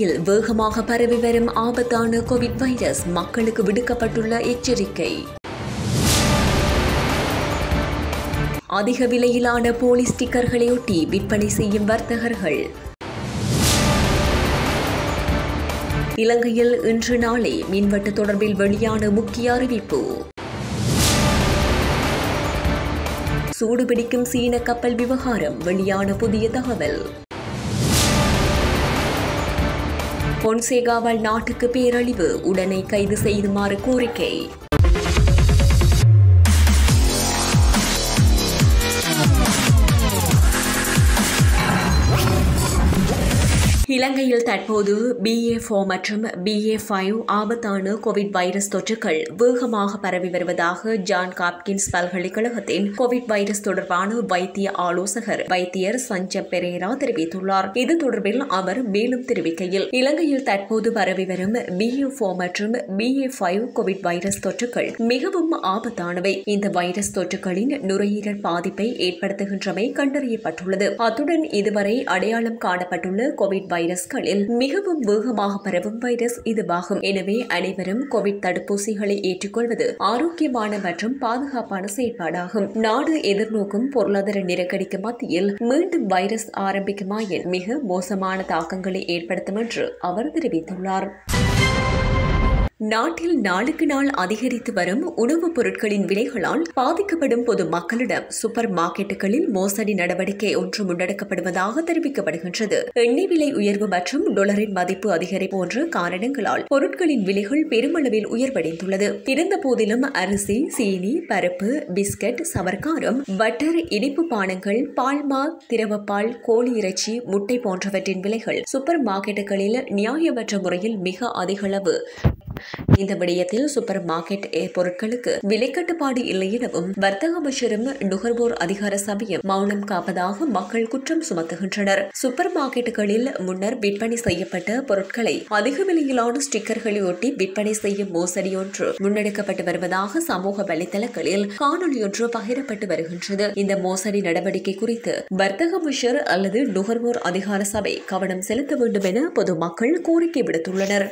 இலங்கையில் வேகமாக பரவி வரும் ஆபத்தான கோவிட் வைரஸ் மக்களுக்கு விடுக்கப்பட்டுள்ள எச்சரிக்கை அதிக விலையிலான போலி ஸ்டிக்கர்களையொட்டி விற்பனை செய்யும் வர்த்தகர்கள் இலங்கையில் இன்று நாளை மின்வெட்டு தொடர்பில் வெளியான முக்கிய அறிவிப்பு சூடுபிடிக்கும் சீன கப்பல் விவகாரம் வெளியான புதிய தகவல் பொன்சேகாவால் நாட்டுக்கு பேரழிவு உடனே கைது செய்துமாறு கோரிக்கை இலங்கையில் தற்போது பிஏ ஃபோர் மற்றும் பிஏ ஃபைவ் ஆபத்தான கோவிட் வைரஸ் தொற்றுகள் வேகமாக பரவி வருவதாக ஜான் காப்கின்ஸ் பல்கலைக்கழகத்தின் கோவிட் வைரஸ் தொடர்பான வைத்திய ஆலோசகர் வைத்தியர் சஞ்ச பெரேரா தெரிவித்துள்ளார் இது தொடர்பில் அவர் மேலும் தெரிவிக்கையில் இலங்கையில் தற்போது பரவி வரும் பிஏ ஃபோர் மற்றும் பிஏ ஃபைவ் கோவிட் வைரஸ் தொற்றுகள் மிகவும் ஆபத்தானவை இந்த வைரஸ் தொற்றுகளின் நுரையீரல் பாதிப்பை ஏற்படுத்துகின்றமை கண்டறியப்பட்டுள்ளது அத்துடன் இதுவரை அடையாளம் காணப்பட்டுள்ள கோவிட் வைரஸ்களில் மிகவும் வேகமாக பரவும் வைரஸ் இதுவாகும் எனவே அனைவரும் கோவிட் தடுப்பூசிகளை ஏற்றுக்கொள்வது ஆரோக்கியமான மற்றும் பாதுகாப்பான செயற்பாடாகும் நாடு எதிர்நோக்கும் பொருளாதார நெருக்கடிக்கு மத்தியில் மீண்டும் வைரஸ் ஆரம்பிக்குமாயின் மிக மோசமான தாக்கங்களை ஏற்படுத்தும் என்று அவர் தெரிவித்துள்ளார் நாட்டில் நாளுக்கு நாள் அதிகரித்து வரும் உணவுப் பொருட்களின் விலைகளால் பாதிக்கப்படும் பொது மக்களிடம் சூப்பர் மார்க்கெட்டுகளில் மோசடி நடவடிக்கை ஒன்று முன்னெடுக்கப்படுவதாக தெரிவிக்கப்படுகின்றது எண்ணெய் விலை உயர்வு மற்றும் டொலரின் மதிப்பு அதிகரிப்பு போன்ற காரணங்களால் பொருட்களின் விலைகள் பெருமளவில் உயர்வடைந்துள்ளது இருந்த போதிலும் அரிசி சீனி பருப்பு பிஸ்கட் சவர்க்காரம் பட்டர் இனிப்பு பானங்கள் பால்மா திரவப்பால் கோழி இறைச்சி முட்டை போன்றவற்றின் விலைகள் சூப்பர் மார்க்கெட்டுகளில் நியாயமற்ற முறையில் மிக அதிகளவு இந்த விடயத்தில் சூப்பர் மார்க்கெட் பொருட்களுக்கு விலை கட்டுப்பாடு இல்லை எனவும் வர்த்தக அமைச்சரும் நுகர்வோர் அதிகார சபையும் மௌனம் காப்பதாக மக்கள் குற்றம் சுமத்துகின்றனர் சூப்பர் மார்க்கெட்டுகளில் முன்னர் விற்பனை செய்யப்பட்ட பொருட்களை அதிக விலையிலான ஸ்டிக்கர்களை ஒட்டி விற்பனை செய்யும் மோசடி ஒன்று முன்னெடுக்கப்பட்டு வருவதாக சமூக வலைதளங்களில் காணொலியொன்று பகிரப்பட்டு வருகின்றது இந்த மோசடி நடவடிக்கை குறித்து வர்த்தக அமைச்சர் அல்லது நுகர்வோர் அதிகார சபை கவனம் செலுத்த வேண்டும் என பொதுமக்கள் கோரிக்கை விடுத்துள்ளனர்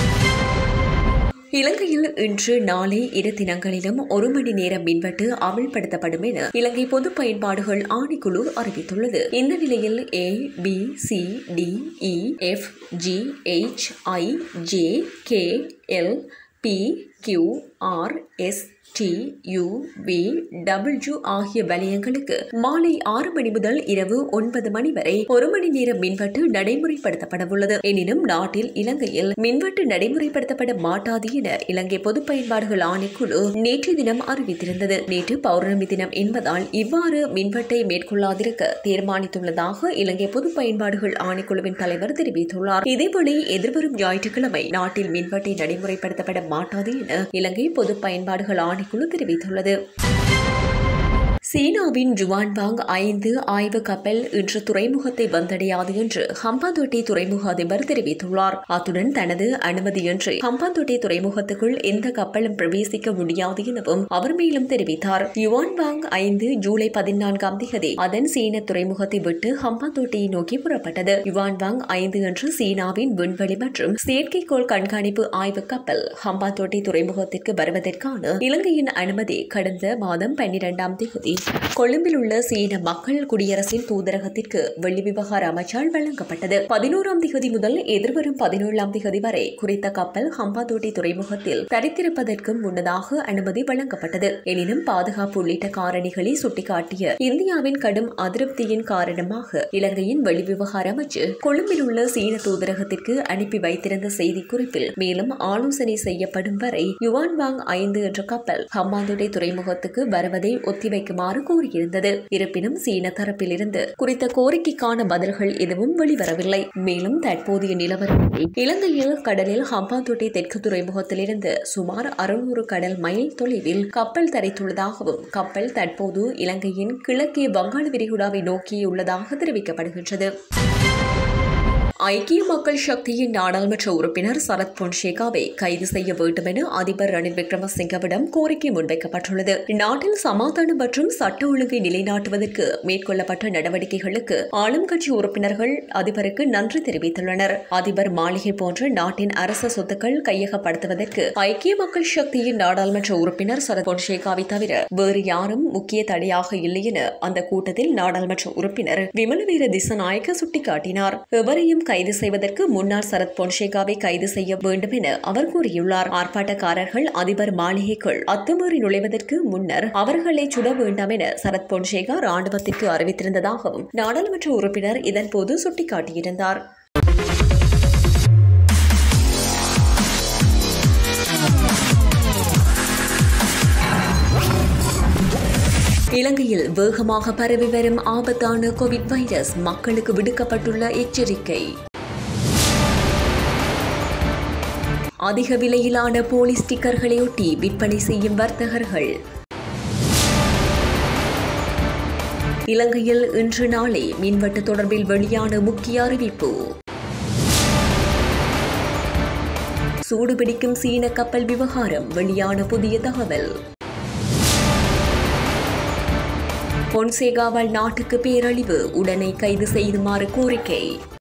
இலங்கையில் இன்று நாளை இரு தினங்களிலும் ஒரு மணி நேரம் மின்வெட்டு அமல்படுத்தப்படும் என இலங்கை பொது பயன்பாடுகள் ஆணைக்குழு அறிவித்துள்ளது இந்த நிலையில் A B C D E F G H I J K L P Q R S T U V W ஆகிய வலயங்களுக்கு மாலை ஆறு மணி முதல் இரவு ஒன்பது மணி வரை ஒரு மணி நேரம் மின்வெட்டு நடைமுறைப்படுத்தப்பட உள்ளது எனினும் நாட்டில் இலங்கையில் மின்வெட்டு நடைமுறைப்படுத்தப்பட மாட்டாது என இலங்கை பொது பயன்பாடுகள் ஆணைக்குழு நேற்று தினம் அறிவித்திருந்தது நேற்று பௌர்ணமி தினம் என்பதால் இவ்வாறு மின்வெட்டை மேற்கொள்ளாதிருக்க தீர்மானித்துள்ளதாக இலங்கை பொது பயன்பாடுகள் ஆணைக்குழுவின் தலைவர் தெரிவித்துள்ளார் இதேவேளை எதிர்வரும் ஞாயிற்றுக்கிழமை நாட்டில் மின்வெட்டை நடைமுறைப்படுத்தப்பட மாட்டாது என இலங்கை பொது பயன்பாடுகள் ஆணைக்குழு தெரிவித்துள்ளது சீனாவின் ஜுவான்பாங் ஐந்து ஆய்வு கப்பல் இன்று துறைமுகத்தை வந்தடையாது என்று ஹம்பாந்தோட்டை துறைமுக அதிபர் தெரிவித்துள்ளார் அத்துடன் தனது அனுமதியின்றி ஹம்பாந்தோட்டை துறைமுகத்துக்குள் எந்த கப்பலும் பிரவேசிக்க முடியாது எனவும் அவர் மேலும் தெரிவித்தார் யுவான்பாங் ஐந்து ஜூலை பதினான்காம் தேதி அதன் சீன துறைமுகத்தை விட்டு ஹம்பாந்தோட்டையை நோக்கி புறப்பட்டது யுவான்பாங் ஐந்து என்று சீனாவின் விண்வெளி மற்றும் செயற்கைக்கோள் கண்காணிப்பு ஆய்வு கப்பல் ஹம்பாந்தோட்டை துறைமுகத்திற்கு வருவதற்கான இலங்கையின் அனுமதி கடந்த மாதம் பன்னிரெண்டாம் தேதி கொழும்பில் உள்ள சீன மக்கள் குடியரசின் தூதரகத்திற்கு வெள்ளி விவகார அமைச்சால் வழங்கப்பட்டது பதினோராம் திகதி முதல் எதிர்வரும் பதினேழாம் திகதி வரை குறித்த கப்பல் ஹம்பாந்தோட்டை துறைமுகத்தில் தரித்திருப்பதற்கு முன்னதாக அனுமதி வழங்கப்பட்டது எனினும் பாதுகாப்பு உள்ளிட்ட காரணிகளை சுட்டிக்காட்டிய இந்தியாவின் கடும் அதிருப்தியின் காரணமாக இலங்கையின் வெளிவிவகார அமைச்சு கொழும்பில் உள்ள சீன தூதரகத்திற்கு அனுப்பி வைத்திருந்த செய்திக்குறிப்பில் மேலும் ஆலோசனை செய்யப்படும் வரை யுவான்பாங் ஐந்து என்ற கப்பல் ஹம்பாந்தோட்டை துறைமுகத்துக்கு வருவதை ஒத்திவைக்குமாறு கூறியிருந்தது இருப்பினும் சீன தரப்பிலிருந்து குறித்த கோரிக்கைக்கான பதில்கள் எதுவும் வெளிவரவில்லை மேலும் தற்போதைய நிலவரப்படி இலங்கையில் கடலில் ஹம்பாந்தோட்டை தெற்கு துறைமுகத்திலிருந்து சுமார் அறுநூறு கடல் மைல் தொலைவில் கப்பல் தரைத்துள்ளதாகவும் கப்பல் தற்போது இலங்கையின் கிழக்கே வங்காள விரிகுடாவை நோக்கியுள்ளதாக தெரிவிக்கப்படுகின்றது ஐக்கிய மக்கள் சக்தியின் நாடாளுமன்ற உறுப்பினர் சரத் பொன்சேகாவை கைது செய்ய வேண்டும் என அதிபர் ரணில் விக்ரமசிங்கவிடம் கோரிக்கை முன்வைக்கப்பட்டுள்ளது நாட்டில் சமாதானம் மற்றும் சட்ட ஒழுங்கை நிலைநாட்டுவதற்கு மேற்கொள்ளப்பட்ட நடவடிக்கைகளுக்கு ஆளும் கட்சி உறுப்பினர்கள் அதிபருக்கு நன்றி தெரிவித்துள்ளனர் அதிபர் மாளிகை போன்ற நாட்டின் அரச சொத்துக்கள் கையகப்படுத்துவதற்கு ஐக்கிய மக்கள் சக்தியின் நாடாளுமன்ற உறுப்பினர் சரத் பொன்சேகாவை தவிர வேறு யாரும் முக்கிய தடையாக இல்லை என அந்த கூட்டத்தில் நாடாளுமன்ற உறுப்பினர் விமலவீர திசநாயக்க சுட்டிக்காட்டினார் எவரையும் கைது செய்வதற்கு முன்னாள் சரத் பொன்சேகாவை கைது செய்ய வேண்டும் என அவர் கூறியுள்ளார் ஆர்ப்பாட்டக்காரர்கள் அதிபர் மாளிகைக்குள் அத்துமீறி நுழைவதற்கு முன்னர் அவர்களை சுட வேண்டாம் என சரத் பொன்சேகா ராணுவத்திற்கு அறிவித்திருந்ததாகவும் நாடாளுமன்ற உறுப்பினர் இதன்போது சுட்டிக்காட்டியிருந்தார் இலங்கையில் வேகமாக பரவி வரும் ஆபத்தான கோவிட் வைரஸ் மக்களுக்கு விடுக்கப்பட்டுள்ள எச்சரிக்கை அதிக விலையிலான போலி ஸ்டிக்கர்களை ஒட்டி விற்பனை செய்யும் வர்த்தகர்கள் இலங்கையில் இன்று நாளை மின்வெட்டு தொடர்பில் வெளியான முக்கிய அறிவிப்பு சூடுபிடிக்கும் சீன கப்பல் விவகாரம் வெளியான புதிய தகவல் பொன்சேகாவால் நாட்டுக்கு பேரழிவு உடனே கைது செய்துமாறு கோரிக்கை